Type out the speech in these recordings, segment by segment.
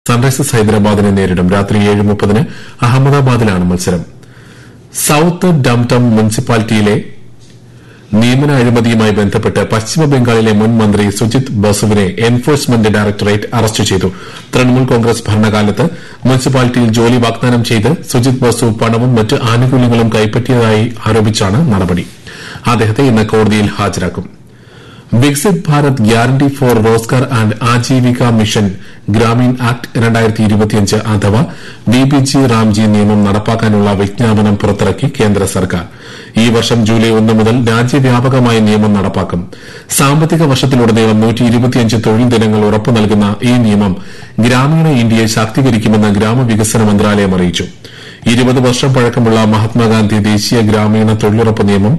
Sunrisers ഹൈദരാബാദിനെ നേരിടും രാത്രി ഏഴ് മുപ്പതിന് അഹമ്മദാബാദിലാണ് മത്സരം സൌത്ത് ഡംടം മുനിസിപ്പാലിറ്റിയിലെ നിയമന അഴിമതിയുമായി ബന്ധപ്പെട്ട് പശ്ചിമബംഗാളിലെ മുൻ മന്ത്രി സുജിത് ബസുവിനെ എൻഫോഴ്സ്മെന്റ് ഡയറക്ടറേറ്റ് അറസ്റ്റ് ചെയ്തു തൃണമൂൽ കോൺഗ്രസ് ഭരണകാലത്ത് മുനിസിപ്പാലിറ്റിയിൽ ജോലി വാഗ്ദാനം ചെയ്ത് സുജിത് ബസു പണവും മറ്റ് ആനുകൂല്യങ്ങളും കൈപ്പറ്റിയതായി ആരോപിച്ചാണ് നടപടി അദ്ദേഹത്തെ ഇന്ന് കോടതിയിൽ ഹാജരാക്കും Viksit Bharat guarantee for Rozgar and Ajeevika mission Grameen act അഥവാ ബിബിജി റാംജി നിയമം നടപ്പാക്കാനുള്ള വിജ്ഞാപനം പുറത്തിറക്കി കേന്ദ്ര സർക്കാർ ഈ വർഷം ജൂലൈ ഒന്ന് മുതൽ രാജ്യവ്യാപകമായി നിയമം നടപ്പാക്കും സാമ്പത്തിക വർഷത്തിലുടനീളം തൊഴിൽ ദിനങ്ങൾ ഉറപ്പു നൽകുന്ന ഈ നിയമം ഗ്രാമീണ ഇന്ത്യയെ ശാക്തീകരിക്കുമെന്ന് ഗ്രാമവികസന മന്ത്രാലയം അറിയിച്ചു ഇരുപത് വർഷം പഴക്കമുള്ള മഹാത്മാഗാന്ധി ദേശീയ ഗ്രാമീണ തൊഴിലുറപ്പ് നിയമം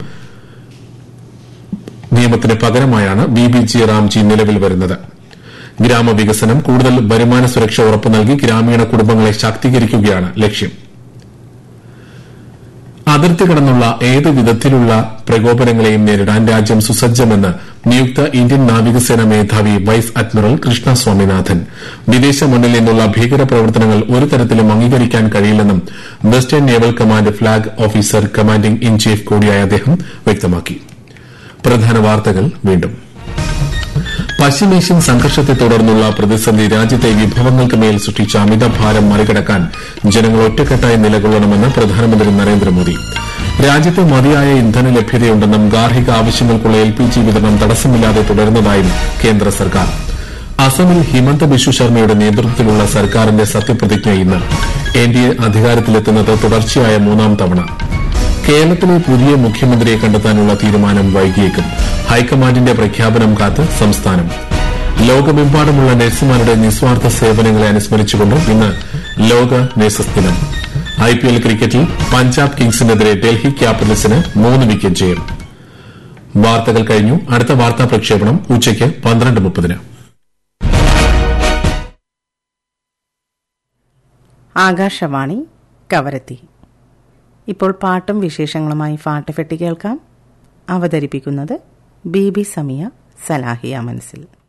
നിയമത്തിന് പകരമായാണ് ബിബിജി റാംജി നിലവിൽ വരുന്നത് ഗ്രാമവികസനം കൂടുതൽ വരുമാന സുരക്ഷ ഉറപ്പു നൽകി ഗ്രാമീണ കുടുംബങ്ങളെ ശാക്തീകരിക്കുകയാണ് ലക്ഷ്യം അതിർത്തി കടന്നുള്ള ഏത് വിധത്തിലുള്ള പ്രകോപനങ്ങളെയും നേരിടാൻ രാജ്യം സുസജ്ജമെന്ന് നിയുക്ത ഇന്ത്യൻ നാവികസേന മേധാവി വൈസ് അഡ്മിറൽ കൃഷ്ണ സ്വാമിനാഥൻ വിദേശ മണ്ണിൽ നിന്നുള്ള ഭീകര പ്രവർത്തനങ്ങൾ ഒരു തരത്തിലും അംഗീകരിക്കാൻ കഴിയില്ലെന്നും western naval command flag officer commanding in chief കൂടിയായ അദ്ദേഹം വ്യക്തമാക്കി പ്രധാന വാർത്തകൾ വീണ്ടും പശ്ചിമേഷ്യൻ സംഘർഷത്തെ തുടർന്നുള്ള പ്രതിസന്ധി രാജ്യത്തെ വിഭവങ്ങൾക്ക് മേൽ സൃഷ്ടിച്ച അമിതഭാരം മറികടക്കാൻ ജനങ്ങൾ ഒറ്റക്കെട്ടായി നിലകൊള്ളണമെന്ന് പ്രധാനമന്ത്രി നരേന്ദ്രമോദി രാജ്യത്ത് മതിയായ ഇന്ധന ലഭ്യതയുണ്ടെന്നും ഗാർഹിക ആവശ്യങ്ങൾക്കുള്ള എൽ പി ജി വിതരണം തടസ്സമില്ലാതെ തുടരുന്നതായും കേന്ദ്ര സർക്കാർ അസമിൽ ഹിമന്ത ബിശ്വ ശർമ്മയുടെ നേതൃത്വത്തിലുള്ള സർക്കാരിന്റെ സത്യപ്രതിജ്ഞ ഇന്ന് എൻഡിഎ അധികാരത്തിലെത്തുന്നത് തുടർച്ചയായ മൂന്നാം തവണ കേരളത്തിലെ പുതിയ മുഖ്യമന്ത്രിയെ കണ്ടെത്താനുള്ള തീരുമാനം വൈകിയേക്കും ഹൈക്കമാൻഡിന്റെ പ്രഖ്യാപനം കാത്ത് സംസ്ഥാനം ലോകമെമ്പാടുമുള്ള നഴ്സുമാരുടെ നിസ്വാർത്ഥ സേവനങ്ങളെ അനുസ്മരിച്ചുകൊണ്ട് ഇന്ന് ലോക നഴ്സസ് ദിനം ഐപിഎൽ ക്രിക്കറ്റിൽ പഞ്ചാബ് കിങ്സിനെതിരെ ഡൽഹി ക്യാപിറ്റൽസിന് മൂന്ന് വിക്കറ്റ് ജയം വാർത്തകൾ കഴിഞ്ഞു അടുത്ത വാർത്താ പ്രക്ഷേപണം ഉച്ചയ്ക്ക് പന്ത്രണ്ട് മുപ്പതിന് ആകാശവാണി കവരത്തി ഇപ്പോൾ പാട്ടും വിശേഷങ്ങളുമായി ഫാട്ടഫെട്ടി കേൾക്കാം അവതരിപ്പിക്കുന്നത് ബി ബി സമിയ സലാഹിയ മനസ്സിൽ